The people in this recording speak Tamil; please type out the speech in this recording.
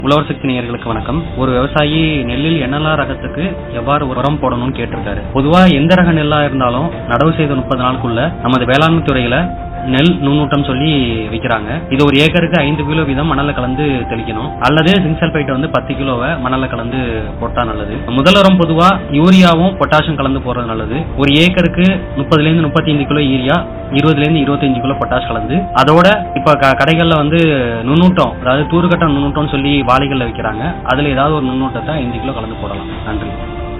உழவர் சக்தி நேயர்களுக்கு வணக்கம் ஒரு விவசாயி நெல்லில் என்னெல்லாம் ரகத்துக்கு எவ்வாறு உரம் போடணும்னு கேட்டிருக்காரு பொதுவா எந்த ரக நெல்லா இருந்தாலும் நடவு செய்த முப்பது நாளுக்குள்ள நமது வேளாண்மை துறையில நெல் நுண்ணூட்டம் சொல்லி விற்கிறாங்க இது ஒரு ஏக்கருக்கு ஐந்து கிலோ வீதம் மணல்ல கலந்து தெளிக்கணும் அல்லது ஜிங்க் சல்பைட் வந்து பத்து கிலோவை மணல்ல கலந்து போட்டா நல்லது முதல் உரம் பொதுவா யூரியாவும் பொட்டாசியம் கலந்து போடுறது நல்லது ஒரு ஏக்கருக்கு முப்பதுல இருந்து முப்பத்தி ஐந்து கிலோ யூரியா இருபதுல இருந்து இருபத்தஞ்சு கிலோ பொட்டாஷ் கலந்து அதோட இப்ப க- கடைகள்ல வந்து நுண்ணூட்டம் அதாவது தூறுகட்ட நுண்ணூட்டம்னு சொல்லி வாளிகள்ல விற்கிறாங்க அதுல ஏதாவது ஒரு நுண்ணூட்டத்தை ஐந்து கிலோ கலந்து போடலாம் நன்றி